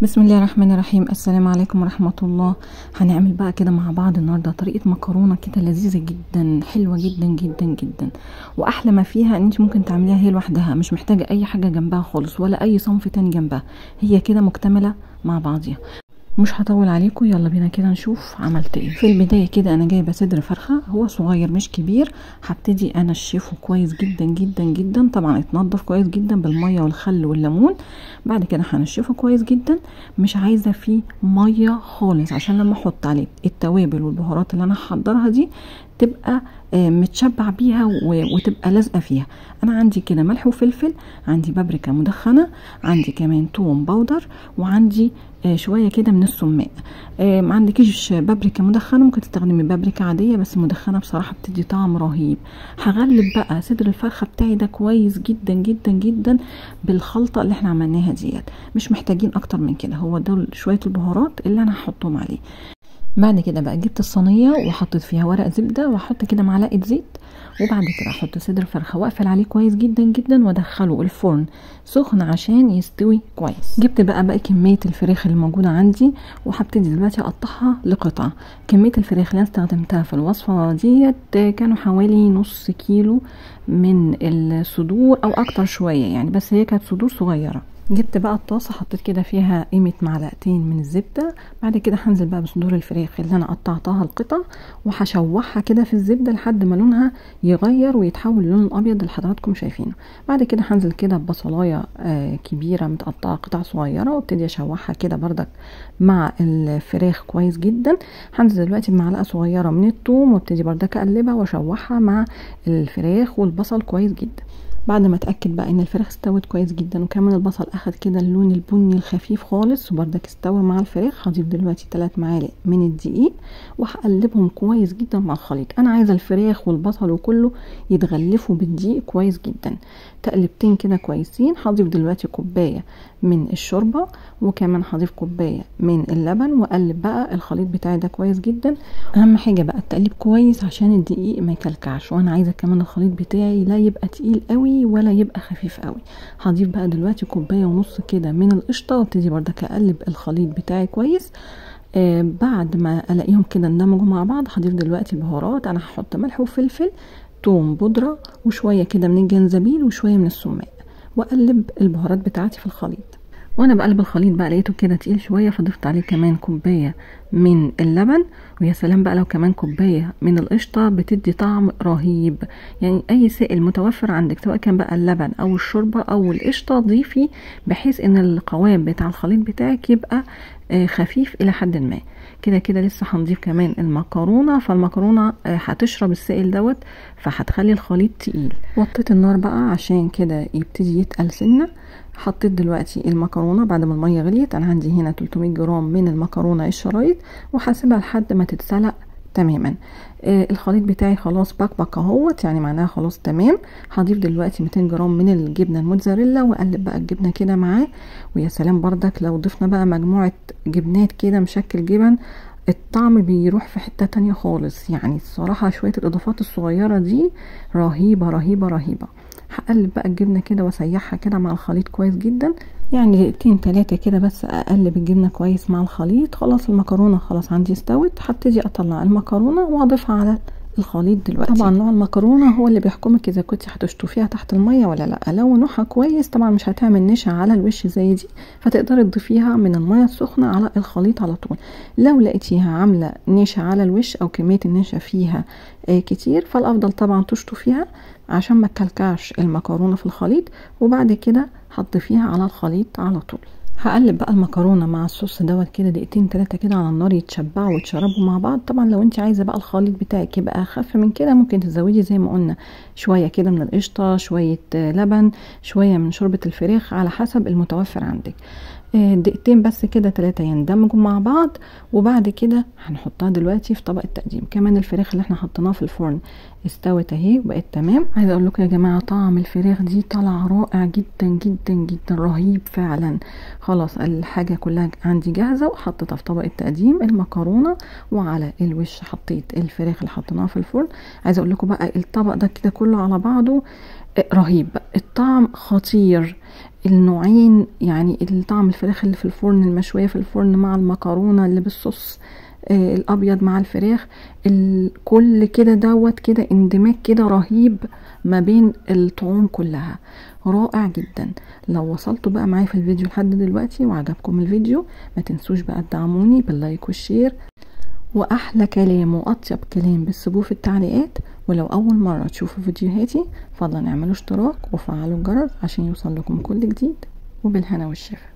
بسم الله الرحمن الرحيم السلام عليكم ورحمة الله هنعمل بقى كده مع بعض النهاردة طريقة مكرونة كده لذيذة جدا حلوة جدا جدا جدا واحلى ما فيها ان انت ممكن تعمليها هي لوحدها مش محتاجة اي حاجة جنبها خالص ولا اي صنف تاني جنبها هي كده مكتملة مع بعضيها مش هطول عليكم يلا بينا كده نشوف عملت ايه في البدايه كده انا جايبه صدر فرخه هو صغير مش كبير هبتدي انشفه كويس جدا جدا جدا طبعا اتنضف كويس جدا بالميه والخل والليمون بعد كده هنشفه كويس جدا مش عايزه فيه ميه خالص عشان لما احط عليه التوابل والبهارات اللي انا هحضرها دي تبقى متشبع بيها وتبقى لازقه فيها انا عندي كده ملح وفلفل عندي بابريكا مدخنه عندي كمان توم باودر وعندي شويه كده من السماق ما عندكيش بابريكا مدخنه ممكن تستخدمي بابريكا عاديه بس مدخنه بصراحه بتدي طعم رهيب هغلب بقى صدر الفرخه بتاعي ده كويس جدا جدا جدا بالخلطه اللي احنا عملناها ديت مش محتاجين اكتر من كده هو دول شويه البهارات اللي انا هحطهم عليه بعد كده بقى جبت الصينيه وحطيت فيها ورق زبده واحط كده معلقه زيت وبعد كده احط صدر فرخه واقفل عليه كويس جدا جدا وادخله الفرن سخن عشان يستوي كويس جبت بقى باقي كميه الفراخ اللي موجوده عندي وهبتدي دلوقتي اقطعها لقطع كميه الفراخ اللي انا استخدمتها في الوصفه ديت كانوا حوالي نص كيلو من الصدور او اكتر شويه يعني بس هي كانت صدور صغيره جبت بقى الطاسه حطيت كده فيها قيمه معلقتين من الزبده بعد كده هنزل بقى بصدور الفراخ اللي انا قطعتها القطع وهشوحها كده في الزبده لحد ما لونها يغير ويتحول للون الابيض اللي حضراتكم شايفينه بعد كده هنزل كده ببصلايه آه كبيره متقطعه قطع صغيره وابتدي اشوحها كده بردك مع الفراخ كويس جدا هنزل دلوقتي بمعلقه صغيره من الثوم وابتدي بردك اقلبها واشوحها مع الفراخ والبصل كويس جدا بعد ما اتاكد بقى ان الفراخ استوت كويس جدا وكمان البصل اخد كده اللون البني الخفيف خالص وبردك استوى مع الفراخ هضيف دلوقتي 3 معالق من الدقيق وهقلبهم كويس جدا مع الخليط انا عايزه الفراخ والبصل وكله يتغلفوا بالدقيق كويس جدا تقلبتين كده كويسين هضيف دلوقتي كوبايه من الشوربه وكمان هضيف كوبايه من اللبن واقلب بقى الخليط بتاعي ده كويس جدا اهم حاجه بقى التقليب كويس عشان الدقيق ما يكلكعش وانا عايزه كمان الخليط بتاعي لا يبقى تقيل قوي ولا يبقى خفيف قوي هضيف بقى دلوقتي كوبايه ونص كده من القشطه وابتدي بردك اقلب الخليط بتاعي كويس آه بعد ما الاقيهم كده اندمجوا مع بعض هضيف دلوقتي البهارات انا هحط ملح وفلفل توم بودره وشويه كده من الجنزبيل وشويه من السماق واقلب البهارات بتاعتي في الخليط وانا بقلب الخليط بقى لقيته كده تقيل شويه فضفت عليه كمان كوبايه من اللبن ويا سلام بقى لو كمان كوبايه من القشطه بتدي طعم رهيب يعني اي سائل متوفر عندك سواء كان بقى اللبن او الشوربه او القشطه ضيفي بحيث ان القوام بتاع الخليط بتاعك يبقى خفيف الى حد ما كده كده لسه هنضيف كمان المكرونه فالمكرونه هتشرب السائل دوت فهتخلي الخليط تقيل وطيت النار بقى عشان كده يبتدي يتقل سنه حطيت دلوقتي المكرونه بعد ما الميه غليت انا عندي هنا 300 جرام من المكرونه الشرايط وهسيبها لحد ما تتسلق تماما آه الخليط بتاعي خلاص بكبك اهوت يعني معناها خلاص تمام هضيف دلوقتي 200 جرام من الجبنه الموتزاريلا واقلب بقى الجبنه كده معاه ويا سلام بردك لو ضفنا بقى مجموعه جبنات كده مشكل جبن الطعم بيروح في حتة تانية خالص يعني الصراحة شوية الإضافات الصغيرة دي رهيبة رهيبة رهيبة هقلب بقى الجبنة كده واسيحها كده مع الخليط كويس جدا يعني دقيقتين تلاتة كده بس اقلب الجبنة كويس مع الخليط خلاص المكرونة خلاص عندي استوت هبتدي اطلع المكرونة واضيفها على الخليط دلوقتي طبعا نوع المكرونه هو اللي بيحكمك اذا كنت هتشطفيها تحت الميه ولا لا لو نوعها كويس طبعا مش هتعمل نشا على الوش زي دي فتقدري تضيفيها من الميه السخنه على الخليط على طول لو لقيتيها عامله نشا على الوش او كميه النشا فيها آه كتير فالافضل طبعا تشطفيها عشان ما تكلكعش المكرونه في الخليط وبعد كده هتضيفيها على الخليط على طول هقلب بقى المكرونه مع الصوص دوت كده دقيقتين تلاتة كده على النار يتشبعوا ويتشربوا مع بعض طبعا لو انت عايزه بقى الخليط بتاعك يبقى اخف من كده ممكن تزودي زي ما قلنا شويه كده من القشطه شويه لبن شويه من شوربه الفراخ على حسب المتوفر عندك دقيقتين بس كده تلاتة يندمجوا مع بعض وبعد كده هنحطها دلوقتي في طبق التقديم كمان الفراخ اللي احنا حطيناها في الفرن استوت اهي وبقت تمام عايزه اقول لكم يا جماعه طعم الفراخ دي طلع رائع جدا جدا جدا رهيب فعلا خلاص الحاجه كلها عندي جاهزه وحطيتها في طبق التقديم المكرونه وعلى الوش حطيت الفراخ اللي حطيناها في الفرن عايزه اقول لكم بقى الطبق ده كده كله على بعضه رهيب الطعم خطير النوعين يعني طعم الفراخ اللي في الفرن المشويه في الفرن مع المكرونه اللي بالصوص آه الابيض مع الفراخ كل كده دوت كده اندماج كده رهيب ما بين الطعوم كلها رائع جدا لو وصلتوا بقى معايا في الفيديو لحد دلوقتي وعجبكم الفيديو ما تنسوش بقى تدعموني باللايك والشير واحلى كلام واطيب كلام بتسيبوه في التعليقات ولو اول مره تشوفوا فيديوهاتي فضلا اعملوا اشتراك وفعلوا الجرس عشان يوصل لكم كل جديد وبالهنا والشفا